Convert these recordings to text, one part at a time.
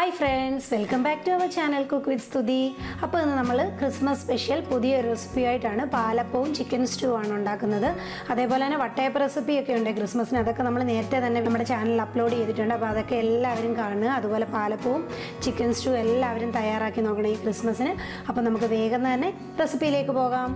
hi friends welcome back to our channel cook with Sthuthi അപ്പോൾ ഇന്ന് നമ്മൾ ക്രിസ്മസ് സ്പെഷ്യൽ പുതിയൊരു റെസിപ്പി ആയിട്ടാണ് പാലപ്പവും ചിക്കൻ സ്റ്റൂ ആണ് ഉണ്ടാക്കുന്നത് അതേപോലെ തന്നെ വട്ടയപ്പ റെസിപ്പി ഒക്കെ ഉണ്ട് ക്രിസ്മസിന് അതൊക്കെ നമ്മൾ നേരത്തെ തന്നെ നമ്മുടെ ചാനലിൽ അപ്ലോഡ് ചെയ്തിട്ടുണ്ട് അപ്പോൾ അതൊക്കെ എല്ലാവരും കാണുക അതുപോലെ പാലപ്പവും ചിക്കൻ സ്റ്റൂ എല്ലാവരും തയ്യാറാക്കി നോക്കണം ഈ ക്രിസ്മസിന് അപ്പോൾ നമുക്ക് വേഗം തന്നെ റെസിപ്പിയിലേക്ക് പോകാം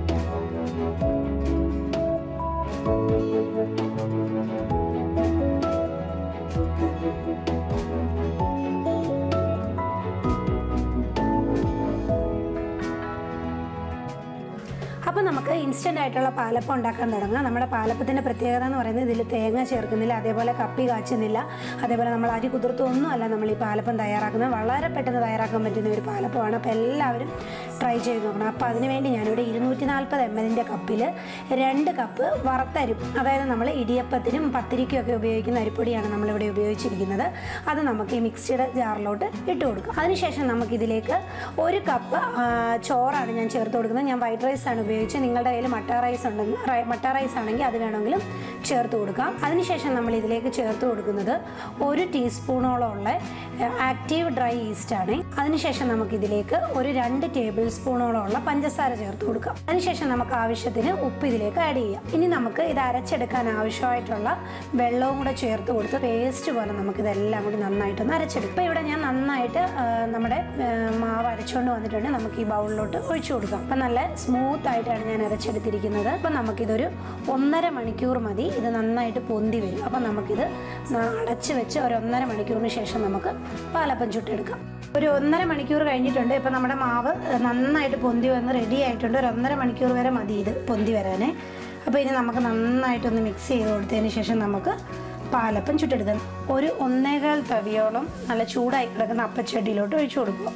അപ്പോൾ നമുക്ക് ഇൻസ്റ്റൻ്റ് ആയിട്ടുള്ള പാലപ്പം ഉണ്ടാക്കാൻ തുടങ്ങാം നമ്മുടെ പാലപ്പത്തിൻ്റെ പ്രത്യേകത എന്ന് പറയുന്നത് ഇതിൽ തേങ്ങ ചേർക്കുന്നില്ല അതേപോലെ കപ്പി കാച്ചുന്നില്ല അതേപോലെ നമ്മൾ അരി കുതിർത്തൊന്നും അല്ല നമ്മൾ ഈ പാലപ്പം തയ്യാറാക്കുന്നത് വളരെ പെട്ടെന്ന് തയ്യാറാക്കാൻ പറ്റുന്ന ഒരു പാലപ്പമാണ് അപ്പോൾ എല്ലാവരും ട്രൈ ചെയ്ത് നോക്കണം അപ്പോൾ അതിനുവേണ്ടി ഞാനിവിടെ ഇരുന്നൂറ്റി നാൽപ്പത് എം എല്ലിൻ്റെ കപ്പിൽ രണ്ട് കപ്പ് വറുത്തരി അതായത് നമ്മൾ ഇടിയപ്പത്തിനും പത്തിരിക്കും ഒക്കെ ഉപയോഗിക്കുന്ന അരിപ്പൊടിയാണ് നമ്മളിവിടെ ഉപയോഗിച്ചിരിക്കുന്നത് അത് നമുക്ക് ഈ മിക്സിയുടെ ജാറിലോട്ട് ഇട്ട് കൊടുക്കാം അതിനുശേഷം നമുക്കിതിലേക്ക് ഒരു കപ്പ് ആ, ചോറാണ് ഞാൻ ചേർത്ത് കൊടുക്കുന്നത് ഞാൻ വൈറ്റ് റൈസ് ആണ് ഉപയോഗിച്ചത് നിങ്ങളുടെ കയ്യിൽ മട്ട റൈസ് ഉണ്ടെങ്കിൽ റൈ- മട്ട റൈസ് ആണെങ്കിൽ അത് വേണമെങ്കിലും ചേർത്ത് കൊടുക്കാം അതിനുശേഷം നമ്മൾ ഇതിലേക്ക് ചേർത്ത് കൊടുക്കുന്നത് ഒരു ടീസ്പൂണോളം ഉള്ള ആക്റ്റീവ് ഡ്രൈ ഈസ്റ്റ് ആണ് അതിനുശേഷം നമുക്കിതിലേക്ക് ഒരു രണ്ട് ടേബിൾ സ്പൂണോളം ഉള്ള പഞ്ചസാര ചേർത്ത് കൊടുക്കാം അതിനുശേഷം നമുക്ക് ആവശ്യത്തിന് ഉപ്പ് ഇതിലേക്ക് ആഡ് ചെയ്യാം ഇനി നമുക്ക് ഇത് അരച്ചെടുക്കാൻ ആവശ്യമായിട്ടുള്ള വെള്ളവും കൂടെ ചേർത്ത് കൊടുത്ത് പേസ്റ്റ് പോലെ നമുക്ക് ഇതെല്ലാം കൂടി നന്നായിട്ടൊന്ന് അരച്ചെടുക്കും ഇപ്പോൾ ഇവിടെ ഞാൻ നന്നായിട്ട് ആ, നമ്മുടെ ആ, മാവ് അരച്ചുകൊണ്ട് വന്നിട്ടുണ്ട് നമുക്ക് ഈ ബൗളിലോട്ട് ഒഴിച്ചു കൊടുക്കാം അപ്പം നല്ല സ്മൂത്ത് ആയിട്ടാണ് ഞാൻ അരച്ചെടുത്തിരിക്കുന്നത് അപ്പം നമുക്കിതൊരു ഒന്നര മണിക്കൂർ മതി ഇത് നന്നായിട്ട് പൊന്തി വരും അപ്പം നമുക്കിത് ന- അടച്ച് വെച്ച് ഒരു ഒന്നര മണിക്കൂറിന് ശേഷം നമുക്ക് പാലപ്പം ചുട്ടെടുക്കാം ഒരു ഒന്നര മണിക്കൂർ കഴിഞ്ഞിട്ടുണ്ട് ഇപ്പം നമ്മുടെ മാവ് നന്നായിട്ട് പൊന്തി വന്ന് റെഡി ആയിട്ടുണ്ട് ഒരു ഒന്നര മണിക്കൂർ വരെ മതി ഇത് പൊന്തി വരാനേ അപ്പോൾ ഇനി നമുക്ക് നന്നായിട്ടൊന്ന് മിക്സ് ചെയ്ത് കൊടുത്തതിന് ശേഷം നമുക്ക് പാലപ്പം ചുട്ടെടുക്കാം ഒരു ഒന്നേകാൽ തവിയോളം നല്ല ചൂടായി കിടക്കുന്ന അപ്പച്ചട്ടിയിലോട്ട് ഒഴിച്ചു കൊടുക്കുക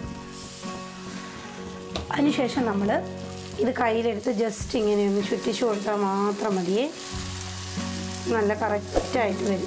അതിനുശേഷം നമ്മൾ ഇത് കയ്യിലെടുത്ത് ജസ്റ്റ് ഇങ്ങനെ ഒന്ന് ചുറ്റിച്ചു കൊടുത്താൽ മാത്രം മതിയേ നല്ല കറക്റ്റായിട്ട് വരും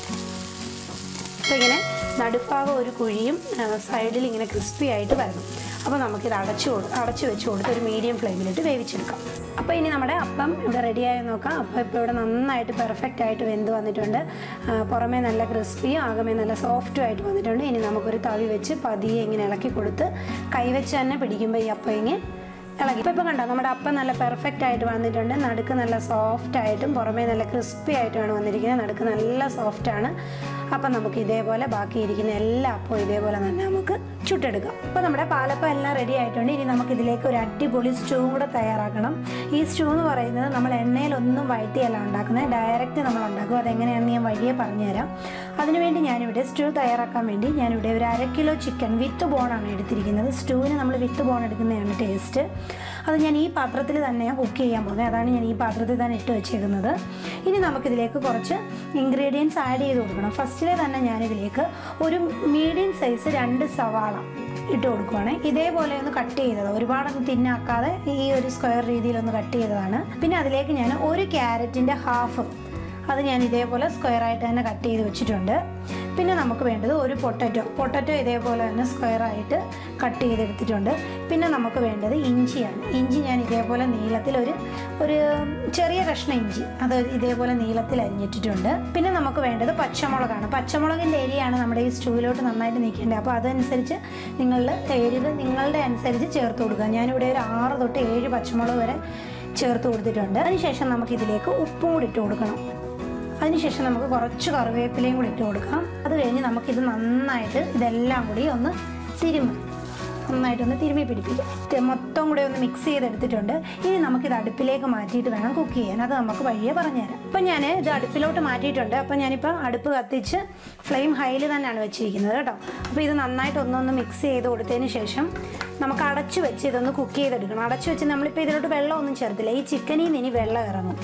അപ്പോൾ ഇങ്ങനെ നടുഭാഗം ഒരു കുഴിയും സൈഡിൽ ഇങ്ങനെ ക്രിസ്പി ആയിട്ട് വരണം അപ്പോൾ നമുക്കിത് അടച്ചു കൊടു അടച്ചു വെച്ച് കൊടുത്ത് ഒരു മീഡിയം ഫ്ലെയിമിലിട്ട് വേവിച്ചെടുക്കാം അപ്പോൾ ഇനി നമ്മുടെ അപ്പം ഇവിടെ റെഡിയായി നോക്കാം അപ്പോൾ ഇപ്പോൾ ഇവിടെ നന്നായിട്ട് പെർഫെക്റ്റ് ആയിട്ട് വെന്ത് വന്നിട്ടുണ്ട് ആ, പുറമേ നല്ല ക്രിസ്പിയും ആകമേ നല്ല സോഫ്റ്റും ആയിട്ട് വന്നിട്ടുണ്ട് ഇനി നമുക്കൊരു തവി വെച്ച് പതിയെ ഇങ്ങനെ ഇളക്കി കൊടുത്ത് കൈവച്ച് തന്നെ പിടിക്കുമ്പോൾ ഈ അപ്പം ഇങ്ങനെ ഇളകി ഇപ്പോൾ ഇപ്പം കണ്ടോ നമ്മുടെ അപ്പം നല്ല പെർഫെക്റ്റ് ആയിട്ട് വന്നിട്ടുണ്ട് നടുക്ക് നല്ല സോഫ്റ്റ് ആയിട്ടും പുറമേ നല്ല ക്രിസ്പി ആയിട്ടുമാണ് വന്നിരിക്കുന്നത് നടുക്ക് നല്ല സോഫ്റ്റ് ആണ് അപ്പം നമുക്ക് ഇതേപോലെ ബാക്കിയിരിക്കുന്ന എല്ലാ അപ്പവും ഇതേപോലെ തന്നെ നമുക്ക് ചുട്ടെടുക്കാം അപ്പോൾ നമ്മുടെ പാലപ്പം എല്ലാം റെഡി ആയിട്ടുണ്ട് ഇനി നമുക്ക് ഇതിലേക്ക് ഒരു അടിപൊളി സ്റ്റൂ കൂടെ തയ്യാറാക്കണം ഈ സ്റ്റൂ എന്ന് പറയുന്നത് നമ്മൾ എണ്ണയിലൊന്നും വഴറ്റിയല്ല ഉണ്ടാക്കുന്നത് ഡയറക്റ്റ് നമ്മൾ ഉണ്ടാക്കും അതെങ്ങനെയാണെന്ന് ഞാൻ വഴിയെ പറഞ്ഞുതരാം അതിനുവേണ്ടി ഞാനിവിടെ സ്റ്റൂ തയ്യാറാക്കാൻ വേണ്ടി ഞാനിവിടെ ഒരു അര കിലോ ചിക്കൻ വിത്ത് ബോണാണ് എടുത്തിരിക്കുന്നത് സ്റ്റൂവിന് നമ്മൾ വിത്ത് ബോൺ എടുക്കുന്നതാണ് ടേസ്റ്റ് അത് ഞാൻ ഈ പാത്രത്തിൽ തന്നെയാണ് കുക്ക് ചെയ്യാൻ പോകുന്നത് അതാണ് ഞാൻ ഈ പാത്രത്തിൽ തന്നെ ഇട്ട് വെച്ചേക്കുന്നത് ഇനി നമുക്കിതിലേക്ക് കുറച്ച് ഇൻഗ്രീഡിയൻസ് ആഡ് ചെയ്ത് കൊടുക്കണം ഫസ്റ്റിലെ തന്നെ ഞാനിതിലേക്ക് ഒരു മീഡിയം സൈസ് രണ്ട് സവാള ഇട്ട് കൊടുക്കുവാണ് ഇതേപോലെ ഒന്ന് കട്ട് ചെയ്തത് ഒരുപാടൊന്നും തിന്നാക്കാതെ ഈ ഒരു സ്ക്വയർ രീതിയിലൊന്ന് കട്ട് ചെയ്തതാണ് പിന്നെ അതിലേക്ക് ഞാൻ ഒരു ക്യാരറ്റിൻ്റെ ഹാഫ് അത് ഞാൻ ഇതേപോലെ സ്ക്വയർ ആയിട്ട് തന്നെ കട്ട് ചെയ്ത് വെച്ചിട്ടുണ്ട് പിന്നെ നമുക്ക് വേണ്ടത് ഒരു പൊട്ടറ്റോ പൊട്ടറ്റോ ഇതേപോലെ തന്നെ സ്ക്വയർ ആയിട്ട് കട്ട് ചെയ്തെടുത്തിട്ടുണ്ട് പിന്നെ നമുക്ക് വേണ്ടത് ഇഞ്ചിയാണ് ഇഞ്ചി ഞാൻ ഇതേപോലെ നീളത്തിൽ ഒരു ഒരു ചെറിയ കഷ്ണം ഇഞ്ചി അത് ഇതേപോലെ നീളത്തിൽ അരിഞ്ഞിട്ടിട്ടുണ്ട് പിന്നെ നമുക്ക് വേണ്ടത് പച്ചമുളകാണ് പച്ചമുളകിൻ്റെ എരിയാണ് നമ്മുടെ ഈ സ്റ്റൂവിലോട്ട് നന്നായിട്ട് നിൽക്കേണ്ടത് അപ്പോൾ അതനുസരിച്ച് നിങ്ങളുടെ എരിവ് നിങ്ങളുടെ അനുസരിച്ച് ചേർത്ത് കൊടുക്കുക ഞാനിവിടെ ഒരു ആറ് തൊട്ട് ഏഴ് പച്ചമുളക് വരെ ചേർത്ത് കൊടുത്തിട്ടുണ്ട് അതിനുശേഷം നമുക്ക് ഇതിലേക്ക് ഉപ്പും കൂടി ഇട്ട് കൊടുക്കണം അതിനുശേഷം നമുക്ക് കുറച്ച് കറിവേപ്പിലയും കൂടി ഇട്ട് കൊടുക്കാം അത് കഴിഞ്ഞ് നമുക്കിത് നന്നായിട്ട് ഇതെല്ലാം കൂടി ഒന്ന് തിരുമ്മി നന്നായിട്ടൊന്ന് തിരുമ്മി പിടിപ്പിക്കാം ഇത് മൊത്തം കൂടെ ഒന്ന് മിക്സ് ചെയ്തെടുത്തിട്ടുണ്ട് ഇനി നമുക്കിത് അടുപ്പിലേക്ക് മാറ്റിയിട്ട് വേണം കുക്ക് ചെയ്യാൻ അത് നമുക്ക് വഴിയെ പറഞ്ഞുതരാം അപ്പം ഞാൻ ഇത് അടുപ്പിലോട്ട് മാറ്റിയിട്ടുണ്ട് അപ്പം ഞാനിപ്പോൾ അടുപ്പ് കത്തിച്ച് ഫ്ലെയിം ഹൈയിൽ തന്നെയാണ് വെച്ചിരിക്കുന്നത് കേട്ടോ അപ്പോൾ ഇത് നന്നായിട്ട് ഒന്നൊന്ന് മിക്സ് ചെയ്ത് കൊടുത്തതിന് ശേഷം നമുക്ക് അടച്ചു വെച്ച് ഇതൊന്ന് കുക്ക് ചെയ്തെടുക്കണം അടച്ചു വെച്ച് നമ്മളിപ്പോൾ ഇതിലോട്ട് വെള്ളമൊന്നും ചേർത്തില്ല ഈ ചിക്കനിൽ നിന്ന് ഇനി വെള്ളം ഇറങ്ങും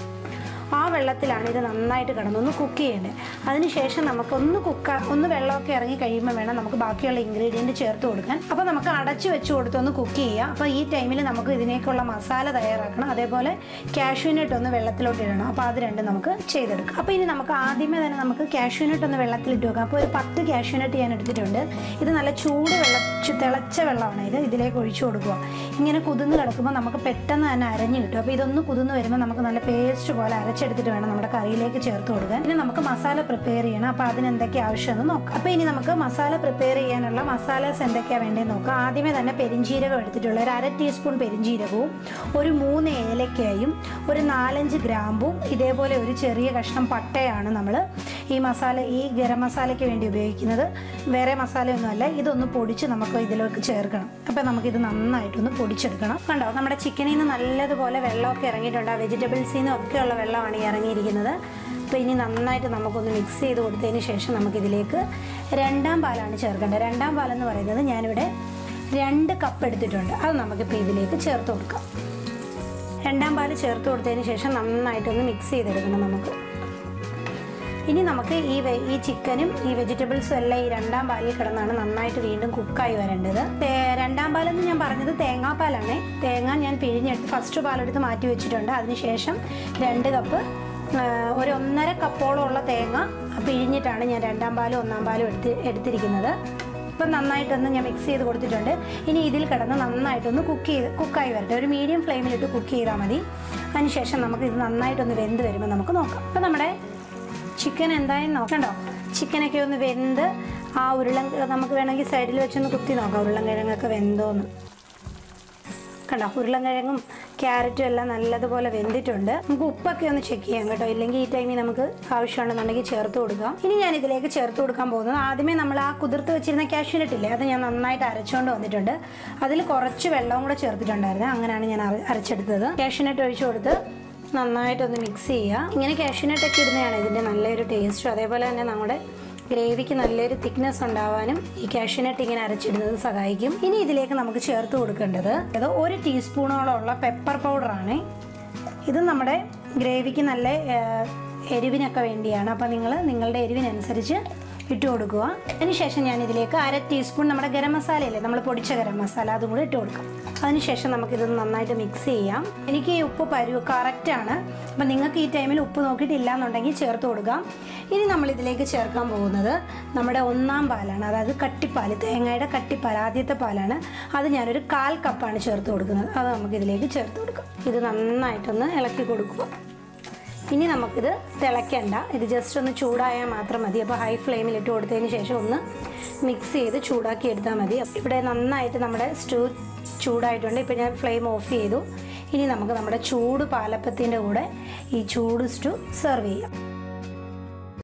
ആ വെള്ളത്തിലാണ് ഇത് നന്നായിട്ട് കിടന്നൊന്ന് കുക്ക് ചെയ്യേണ്ടത് അതിനുശേഷം നമുക്കൊന്ന് കുക്ക ഒന്ന് വെള്ളമൊക്കെ ഇറങ്ങി കഴിയുമ്പോൾ വേണം നമുക്ക് ബാക്കിയുള്ള ഇൻഗ്രീഡിയൻറ്റ് ചേർത്ത് കൊടുക്കാൻ അപ്പോൾ നമുക്ക് അടച്ചു വെച്ച് കൊടുത്തൊന്ന് കുക്ക് ചെയ്യാം അപ്പോൾ ഈ ടൈമിൽ നമുക്ക് ഇതിനേക്കുള്ള മസാല തയ്യാറാക്കണം അതേപോലെ കാഷ്യൂനട്ട് ഒന്ന് വെള്ളത്തിലോട്ട് ഇടണം അപ്പോൾ അത് രണ്ടും നമുക്ക് ചെയ്തെടുക്കാം അപ്പോൾ ഇനി നമുക്ക് ആദ്യമേ തന്നെ നമുക്ക് കാഷ്യൂനട്ട് ഒന്ന് വെള്ളത്തിലിട്ട് വെക്കാം അപ്പോൾ ഒരു പത്ത് കാഷ്യൂനട്ട് ഞാൻ എടുത്തിട്ടുണ്ട് ഇത് നല്ല ചൂട് വെള്ള ചു- തിളച്ച വെള്ളമാണ് ഇത് ഇതിലേക്ക് ഒഴിച്ചു കൊടുക്കുക ഇങ്ങനെ കുതിർന്ന് കിടക്കുമ്പോൾ നമുക്ക് പെട്ടെന്ന് തന്നെ അരഞ്ഞു കിട്ടും അപ്പോൾ ഇതൊന്ന് കുതിർന്ന് വരുമ്പോൾ നമുക്ക് നല്ല പേസ്റ്റ് പോലെ അരച്ച് അരച്ചെടുത്തിട്ട് വേണം നമ്മുടെ കറിയിലേക്ക് ചേർത്ത് കൊടുക്കാൻ ഇനി നമുക്ക് മസാല പ്രിപ്പയർ ചെയ്യണം അപ്പോൾ അതിന് എന്തൊക്കെ ആവശ്യമെന്ന് നോക്കാം അപ്പോൾ ഇനി നമുക്ക് മസാല പ്രിപ്പയർ ചെയ്യാനുള്ള മസാലാസ് എന്തൊക്കെയാണ് വേണ്ടതെന്ന് നോക്കാം ആദ്യമേ തന്നെ പെരിഞ്ജീരകം എടുത്തിട്ടുള്ള ഒരു അര ടീസ്പൂൺ പെരിഞ്ജീരകവും ഒരു മൂന്ന് ഏലക്കയും ഒരു നാലഞ്ച് ഗ്രാമ്പും ഇതേപോലെ ഒരു ചെറിയ കഷ്ണം പട്ടയാണ് നമ്മൾ ഈ മസാല ഈ ഗരം മസാലയ്ക്ക് വേണ്ടി ഉപയോഗിക്കുന്നത് വേറെ മസാലയൊന്നുമല്ല ഇതൊന്ന് പൊടിച്ച് നമുക്ക് ഇതിലേക്ക് ചേർക്കണം അപ്പോൾ നമുക്കിത് നന്നായിട്ടൊന്ന് പൊടിച്ചെടുക്കണം കണ്ടോ നമ്മുടെ ചിക്കനിൽ നിന്ന് നല്ലതുപോലെ വെള്ളമൊക്കെ ഇറങ്ങിയിട്ടുണ്ട് ആ വെജിറ്റബിൾസിൽ നിന്നും ഒക്കെയുള്ള വെള്ളമാണ് ഈ ഇറങ്ങിയിരിക്കുന്നത് അപ്പോൾ ഇനി നന്നായിട്ട് നമുക്കൊന്ന് മിക്സ് ചെയ്ത് കൊടുത്തതിന് ശേഷം നമുക്കിതിലേക്ക് രണ്ടാം പാലാണ് ചേർക്കേണ്ടത് രണ്ടാം പാലെന്ന് പറയുന്നത് ഞാനിവിടെ രണ്ട് കപ്പ് എടുത്തിട്ടുണ്ട് അത് നമുക്കിപ്പോൾ ഇതിലേക്ക് ചേർത്ത് കൊടുക്കാം രണ്ടാം പാല് ചേർത്ത് കൊടുത്തതിന് ശേഷം നന്നായിട്ടൊന്ന് മിക്സ് ചെയ്തെടുക്കണം നമുക്ക് ഇനി നമുക്ക് ഈ വെ- ഈ ചിക്കനും ഈ വെജിറ്റബിൾസും എല്ലാം ഈ രണ്ടാം പാലിൽ കിടന്നാണ് നന്നായിട്ട് വീണ്ടും കുക്കായി വരേണ്ടത് തേ- രണ്ടാം പാലെന്ന് ഞാൻ പറഞ്ഞത് തേങ്ങാപ്പാലാണ് തേങ്ങ ഞാൻ പിഴിഞ്ഞെടുത്ത് ഫസ്റ്റ് പാലെടുത്ത് മാറ്റി വെച്ചിട്ടുണ്ട് അതിനുശേഷം രണ്ട് കപ്പ് ആ, ഒരു ഒന്നര കപ്പോളം ഉള്ള തേങ്ങ പിഴിഞ്ഞിട്ടാണ് ഞാൻ രണ്ടാം പാലും ഒന്നാം പാലും എടുത്ത് എടുത്തിരിക്കുന്നത് ഇപ്പം നന്നായിട്ടൊന്ന് ഞാൻ മിക്സ് ചെയ്ത് കൊടുത്തിട്ടുണ്ട് ഇനി ഇതിൽ കിടന്ന് നന്നായിട്ടൊന്ന് കുക്ക് ചെയ്ത് കുക്കായി വരട്ടെ ഒരു മീഡിയം ഫ്ലെയിമിലിട്ട് കുക്ക് ചെയ്താൽ മതി അതിനുശേഷം നമുക്ക് ഇത് നന്നായിട്ടൊന്ന് വെന്ത് വരുമ്പോൾ നമുക്ക് നോക്കാം അപ്പം നമ്മുടെ ചിക്കൻ എന്തായാലും നോക്കണ്ടോ ചിക്കനൊക്കെ ഒന്ന് വെന്ത് ആ ഉരുളൻ നമുക്ക് വേണമെങ്കിൽ സൈഡിൽ വെച്ചൊന്ന് കുത്തി നോക്കാം ഉരുളൻ കിഴങ്ങൊക്കെ വെന്തോന്ന് കണ്ടോ ഉരുളൻകിഴങ്ങും ക്യാരറ്റും എല്ലാം നല്ലതുപോലെ വെന്തിട്ടുണ്ട് നമുക്ക് ഉപ്പൊക്കെ ഒന്ന് ചെക്ക് ചെയ്യാം കേട്ടോ ഇല്ലെങ്കിൽ ഈ ടൈമിൽ നമുക്ക് ആവശ്യമുണ്ടെന്നുണ്ടെങ്കിൽ ചേർത്ത് കൊടുക്കാം ഇനി ഞാൻ ഇതിലേക്ക് ചേർത്ത് കൊടുക്കാൻ പോകുന്നത് ആദ്യമേ നമ്മൾ ആ കുതിർത്ത് വെച്ചിരുന്ന കാഷ്യൂനട്ട് ഇല്ലേ അത് ഞാൻ നന്നായിട്ട് അരച്ചുകൊണ്ട് വന്നിട്ടുണ്ട് അതിൽ കുറച്ച് വെള്ളവും കൂടെ ചേർത്തിട്ടുണ്ടായിരുന്നു അങ്ങനെയാണ് ഞാൻ അര- അരച്ചെടുത്തത് കാഷ്യൂനട്ട് ഒഴിച്ചു കൊടുത്ത് നന്നായിട്ടൊന്ന് മിക്സ് ചെയ്യുക ഇങ്ങനെ കാഷ്യൂനട്ടൊക്കെ ഇടുന്നതാണ് ഇതിൻ്റെ നല്ലൊരു ടേസ്റ്റും അതേപോലെ തന്നെ നമ്മുടെ ഗ്രേവിക്ക് നല്ലൊരു തിക്നെസ് ഉണ്ടാവാനും ഈ കാഷ്യൂനട്ട് ഇങ്ങനെ അരച്ചിടുന്നത് സഹായിക്കും ഇനി ഇതിലേക്ക് നമുക്ക് ചേർത്ത് കൊടുക്കേണ്ടത് ഇത് ഒരു ടീസ്പൂണോളം ഉള്ള പെപ്പർ പൗഡറാണ് ഇത് നമ്മുടെ ഗ്രേവിക്ക് നല്ല ആ, എരിവിനൊക്കെ വേണ്ടിയാണ് അപ്പോൾ നിങ്ങൾ നിങ്ങളുടെ എരിവിനനുസരിച്ച് ഇട്ട് കൊടുക്കുക അതിനുശേഷം ഞാൻ ഇതിലേക്ക് അര ടീസ്പൂൺ നമ്മുടെ ഗരം മസാലയില്ലേ നമ്മൾ പൊടിച്ച ഗരം മസാല അതും കൂടി ഇട്ട് കൊടുക്കാം അതിനുശേഷം നമുക്കിത് നന്നായിട്ട് മിക്സ് ചെയ്യാം എനിക്ക് ഈ ഉപ്പ് പരു കറക്റ്റാണ് അപ്പം നിങ്ങൾക്ക് ഈ ടൈമിൽ ഉപ്പ് നോക്കിയിട്ടില്ല എന്നുണ്ടെങ്കിൽ ചേർത്ത് കൊടുക്കാം ഇനി നമ്മൾ ഇതിലേക്ക് ചേർക്കാൻ പോകുന്നത് നമ്മുടെ ഒന്നാം പാലാണ് അതായത് കട്ടിപ്പാൽ തേങ്ങയുടെ കട്ടിപ്പാൽ ആദ്യത്തെ പാലാണ് അത് ഞാനൊരു കാൽ കപ്പാണ് ചേർത്ത് കൊടുക്കുന്നത് അത് നമുക്ക് ഇതിലേക്ക് ചേർത്ത് കൊടുക്കാം ഇത് നന്നായിട്ടൊന്ന് ഇളക്കി കൊടുക്കുക ഇനി നമുക്കിത് തിളയ്ക്കണ്ട ഇത് ജസ്റ്റ് ഒന്ന് ചൂടായാൽ മാത്രം മതി അപ്പോൾ ഹൈ ഫ്ലെയിമിൽ ഇട്ട് കൊടുത്തതിന് ശേഷം ഒന്ന് മിക്സ് ചെയ്ത് ചൂടാക്കി എടുത്താൽ മതി അപ്പോൾ ഇവിടെ നന്നായിട്ട് നമ്മുടെ സ്റ്റൂ ചൂടായിട്ടുണ്ട് ഇപ്പോൾ ഞാൻ ഫ്ലെയിം ഓഫ് ചെയ്തു ഇനി നമുക്ക് നമ്മുടെ ചൂട് പാലപ്പത്തിൻ്റെ കൂടെ ഈ ചൂട് സ്റ്റൂ സെർവ് ചെയ്യാം